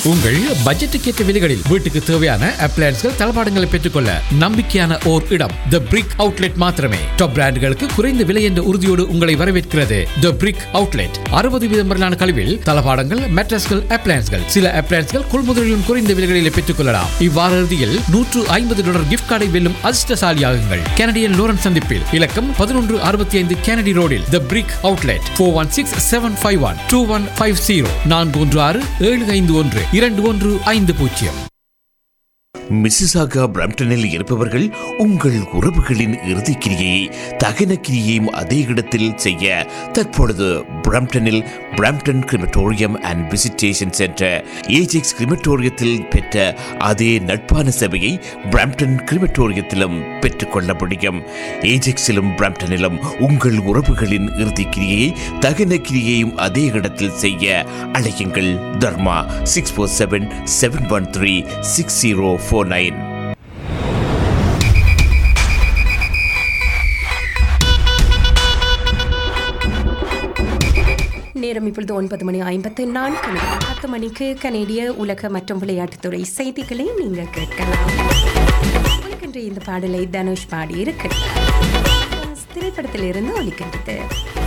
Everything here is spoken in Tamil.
உங்கள் பட்ஜெட்டுக்கேற்ற விலைகளில் வீட்டுக்கு தேவையான அப்ளையன்ஸ்கள் தளபாடங்களை பெற்றுக்கொள்ள நம்பிக்கையான ஓர் இடம் த பிரிக் அவுட்லெட் மாத்திரமே டாப் பிராண்டுகளுக்கு குறைந்த விலை என்ற உறுதியோடு உங்களை வரவேற்கிறது த பிரிக் அவுட்லெட் அறுபது வீதம் வரையிலான கழிவில் தளபாடங்கள் மெட்ரஸ்கள் அப்ளையன்ஸ்கள் சில அப்ளையன்ஸ்கள் கொள்முதலிலும் குறைந்த விலைகளில் பெற்றுக்கொள்ளலாம் இவ்வார இறுதியில் நூற்று ஐம்பது டாலர் கிஃப்ட் கார்டை வெல்லும் அதிர்ஷ்டசாலியாகுங்கள் கனடியன் லோரன் சந்திப்பில் இலக்கம் பதினொன்று அறுபத்தி ஐந்து கெனடி ரோடில் the brick outlet four one six seven five one two one five zero நான்கு ஒன்று ஆறு ஏழு ஐந்து ஒன்று இரண்டு ஒன்று ஐந்து பூஜ்ஜியம் மிசிசாகா பிரம்டனில் இருப்பவர்கள் உங்கள் உறவுகளின் இறுதிக் கிரியை தகன கிரியையும் அதே இடத்தில் செய்ய தற்பொழுது பிரம்டனில் Brampton crematorium and visitation centre Ajax கிரிமட்டோரியத்தில் பெற்ற அதே நட்பான சேவையை பிரம்டன் கிரிமட்டோரியத்திலும் பெற்றுக்கொள்ள முடியும் ஏஜெக்ஸிலும் பிரம்டனிலும் உங்கள் உறவுகளின் இறுதிக் கிரியை தகன கிரியையும் அதே இடத்தில் செய்ய அழையுங்கள் Dharma six four seven seven one three six zero four nine நேரம் இப்பொழுது ஒன்பது மணி ஐம்பத்து நான்கு நிமிடம். பத்து மணிக்கு கனேடிய உலக மற்றும் விளையாட்டுத்துறை செய்திகளை நீங்கள் கேட்கலாம் உலகென்ற இந்த பாடலை தனுஷ் பாடி இருக்கிறார் திரைப்படத்திலிருந்து ஒலிக்கின்றது